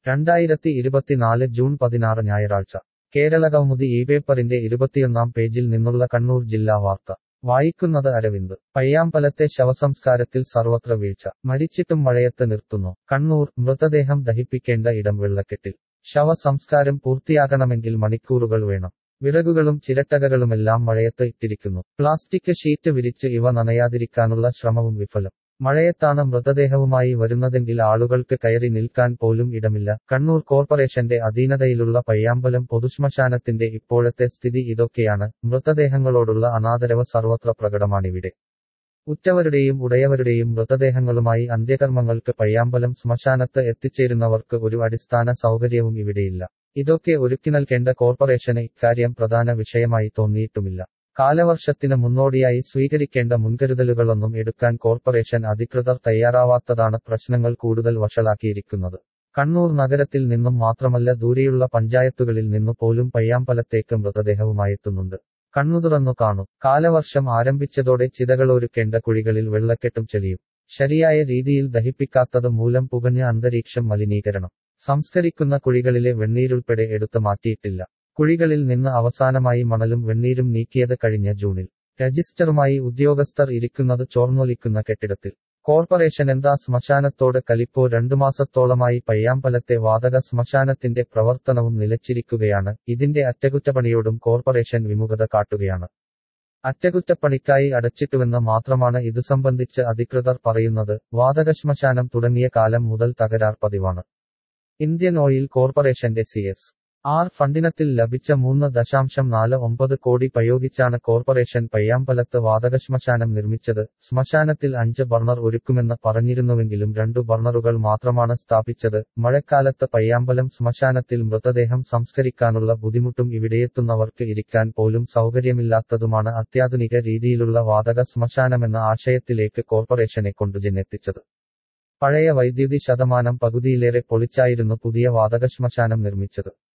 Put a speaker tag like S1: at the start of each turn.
S1: രണ്ടായിരത്തി ഇരുപത്തിനാല് ജൂൺ പതിനാറ് ഞായറാഴ്ച കേരളകൗമുദി ഈ പേപ്പറിന്റെ ഇരുപത്തിയൊന്നാം പേജിൽ നിന്നുള്ള കണ്ണൂർ ജില്ലാ വാർത്ത വായിക്കുന്നത് അരവിന്ദ് പയ്യാമ്പലത്തെ ശവസംസ്കാരത്തിൽ സർവത്ര വീഴ്ച മരിച്ചിട്ടും മഴയത്ത് നിർത്തുന്നു കണ്ണൂർ മൃതദേഹം ദഹിപ്പിക്കേണ്ട ഇടം വെള്ളക്കെട്ടിൽ ശവസംസ്കാരം പൂർത്തിയാകണമെങ്കിൽ മണിക്കൂറുകൾ വേണം വിറകുകളും ചിരട്ടകകളുമെല്ലാം മഴയത്ത് ഇട്ടിരിക്കുന്നു പ്ലാസ്റ്റിക് ഷീറ്റ് വിരിച്ച് ഇവ നനയാതിരിക്കാനുള്ള ശ്രമവും വിഫലം മഴയത്താണ് മൃതദേഹവുമായി വരുന്നതെങ്കിൽ ആളുകൾക്ക് കയറി നിൽക്കാൻ പോലും ഇടമില്ല കണ്ണൂർ കോർപ്പറേഷന്റെ അധീനതയിലുള്ള പയ്യാമ്പലം പൊതുശ്മശാനത്തിന്റെ ഇപ്പോഴത്തെ സ്ഥിതി ഇതൊക്കെയാണ് മൃതദേഹങ്ങളോടുള്ള അനാദരവ് സർവത്ര പ്രകടമാണിവിടെ ഉറ്റവരുടെയും ഉടയവരുടെയും മൃതദേഹങ്ങളുമായി അന്ത്യകർമ്മങ്ങൾക്ക് പയ്യാമ്പലം ശ്മശാനത്ത് എത്തിച്ചേരുന്നവർക്ക് ഒരു അടിസ്ഥാന സൗകര്യവും ഇവിടെയില്ല ഇതൊക്കെ ഒരുക്കി നൽകേണ്ട കോർപ്പറേഷന് ഇക്കാര്യം പ്രധാന വിഷയമായി തോന്നിയിട്ടുമില്ല കാലവർഷത്തിന് മുന്നോടിയായി സ്വീകരിക്കേണ്ട മുൻകരുതലുകളൊന്നും എടുക്കാൻ കോർപ്പറേഷൻ അധികൃതർ തയ്യാറാവാത്തതാണ് പ്രശ്നങ്ങൾ കൂടുതൽ വഷളാക്കിയിരിക്കുന്നത് കണ്ണൂർ നഗരത്തിൽ നിന്നും മാത്രമല്ല ദൂരെയുള്ള പഞ്ചായത്തുകളിൽ നിന്നു പോലും പയ്യാമ്പലത്തേക്ക് മൃതദേഹവുമായെത്തുന്നുണ്ട് കണ്ണുതുറന്നു കാണൂ കാലവർഷം ആരംഭിച്ചതോടെ ചിതകളൊരുക്കേണ്ട കുഴികളിൽ വെള്ളക്കെട്ടും ചെളിയും ശരിയായ രീതിയിൽ ദഹിപ്പിക്കാത്തത് മൂലം പുകഞ്ഞ അന്തരീക്ഷം മലിനീകരണം സംസ്കരിക്കുന്ന കുഴികളിലെ വെണ്ണീരുൾപ്പെടെ എടുത്തു മാറ്റിയിട്ടില്ല കുഴികളിൽ നിന്ന് അവസാനമായി മണലും വെണ്ണീരും നീക്കിയത് കഴിഞ്ഞ ജൂണിൽ രജിസ്റ്ററുമായി ഉദ്യോഗസ്ഥർ ഇരിക്കുന്നത് ചോർന്നൊലിക്കുന്ന കെട്ടിടത്തിൽ കോർപ്പറേഷൻ എന്താ ശ്മശാനത്തോട് കലിപ്പോ രണ്ടു മാസത്തോളമായി പയ്യാമ്പലത്തെ വാതക ശ്മശാനത്തിന്റെ പ്രവർത്തനവും നിലച്ചിരിക്കുകയാണ് ഇതിന്റെ അറ്റകുറ്റപ്പണിയോടും കോർപ്പറേഷൻ വിമുഖത കാട്ടുകയാണ് അറ്റകുറ്റപ്പണിക്കായി അടച്ചിട്ടുവെന്ന് മാത്രമാണ് ഇതു സംബന്ധിച്ച് അധികൃതർ പറയുന്നത് വാതക ശ്മശാനം തുടങ്ങിയ കാലം മുതൽ തകരാർ പതിവാണ് ഇന്ത്യൻ ഓയിൽ കോർപ്പറേഷന്റെ സി എസ് ആർ ഫണ്ടിനത്തിൽ ലഭിച്ച മൂന്ന് ദശാംശം നാല് ഒമ്പത് കോടി പ്രയോഗിച്ചാണ് കോർപ്പറേഷൻ പയ്യാമ്പലത്ത് വാതക ശ്മശാനം നിർമ്മിച്ചത് ശ്മശാനത്തിൽ അഞ്ച് ബർണർ ഒരുക്കുമെന്ന് പറഞ്ഞിരുന്നുവെങ്കിലും രണ്ടു ബർണറുകൾ മാത്രമാണ് സ്ഥാപിച്ചത് മഴക്കാലത്ത് പയ്യാമ്പലം ശ്മശാനത്തിൽ മൃതദേഹം സംസ്കരിക്കാനുള്ള ബുദ്ധിമുട്ടും ഇവിടെയെത്തുന്നവർക്ക് ഇരിക്കാൻ പോലും സൗകര്യമില്ലാത്തതുമാണ് അത്യാധുനിക രീതിയിലുള്ള വാതക ശ്മശാനമെന്ന ആശയത്തിലേക്ക് കോർപ്പറേഷനെ കൊണ്ടുചെന്നെത്തിച്ചത് പഴയ വൈദ്യുതി ശതമാനം പകുതിയിലേറെ പൊളിച്ചായിരുന്നു പുതിയ വാതക ശ്മശാനം നിർമ്മിച്ചത്